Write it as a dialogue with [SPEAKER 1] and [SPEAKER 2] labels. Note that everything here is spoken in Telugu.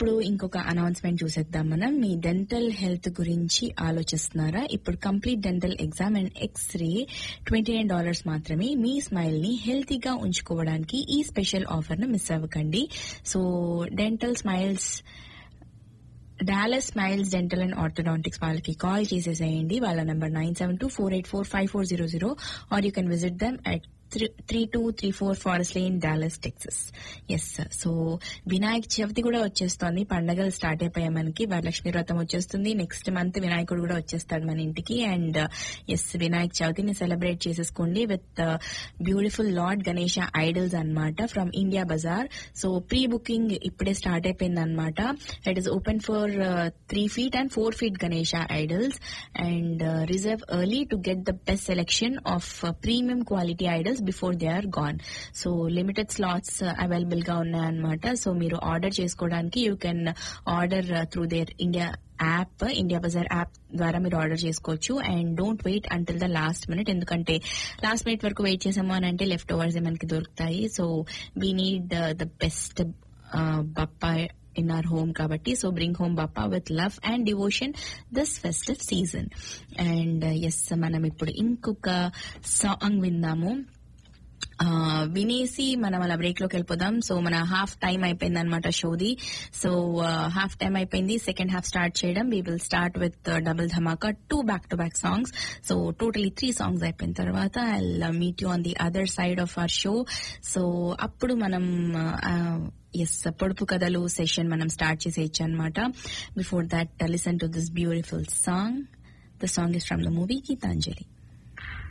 [SPEAKER 1] ఇప్పుడు ఇంకొక అనౌన్స్మెంట్ చూసేద్దాం మనం మీ డెంటల్ హెల్త్ గురించి ఆలోచిస్తున్నారా ఇప్పుడు complete dental exam and X-ray twenty nine dollars మాత్రమే మీ స్మైల్ ని హెల్తీగా ఉంచుకోవడానికి ఈ స్పెషల్ ఆఫర్ ను మిస్ అవ్వకండి so Dental Smiles Dallas Smiles Dental and Orthodontics వాళ్ళకి కాల్ చేసేసేయండి వాళ్ళ number nine seven two four eight four five four zero zero or you can visit them at three two three four Forest Lane Dallas Texas yes so Vinayaka Chavithi కూడా వచ్చేస్తోంది పండగలు స్టార్ట్ అయిపోయాయి మనకి వరలక్ష్మి వ్రతం వచ్చేస్తుంది నెక్స్ట్ మంత్ వినాయకుడు కూడా వచ్చేస్తాడు మన ఇంటికి అండ్ ఎస్ వినాయక చవితిని సెలబ్రేట్ చేసేసుకోండి with beautiful lord Ganesha idols అన్నమాట from India Bazaar so pre booking ఇప్పుడే స్టార్ట్ అయిపోయింది అనమాట it is open for three feet and four feet Ganesha idols and reserve early to get the best selection of premium quality idols before they are gone so limited slots available గా ఉన్నాయన్నమాట సో మీరు ఆర్డర్ చేసుకోవడానికి you can order through their India app India Bazaar app ద్వారా మీరు ఆర్డర్ చేసుకోవచ్చు and don't wait until the last minute ఎందుకంటే లాస్ట్ మినిట్ వరకు వెయిట్ చేసాము అని అంటే లెఫ్ట్ ఓవర్స్ మనకి దొరుకుతాయి so we need the best Bappa in our home కాబట్టి so bring home Bappa with love and devotion this festive season and yes మనం ఇప్పుడు ఇంకొక సాంగ్ విందాము వినేసి మనం అలా బ్రేక్ లోకి వెళ్ళిపోదాం సో మన హాఫ్ టైం అయిపోయింది అనమాట షోది సో హాఫ్ టైం అయిపోయింది సెకండ్ హాఫ్ స్టార్ట్ చేయడం we will start with double dhamaka two back to back songs so totally three songs అయిపోయిన తర్వాత I meet you on the other side of our show so అప్పుడు మనం ఎస్ పొడుపు కథలు సెషన్ మనం స్టార్ట్ చేసేయచ్చు అనమాట before that listen to this beautiful song the song is from the movie Gitanjali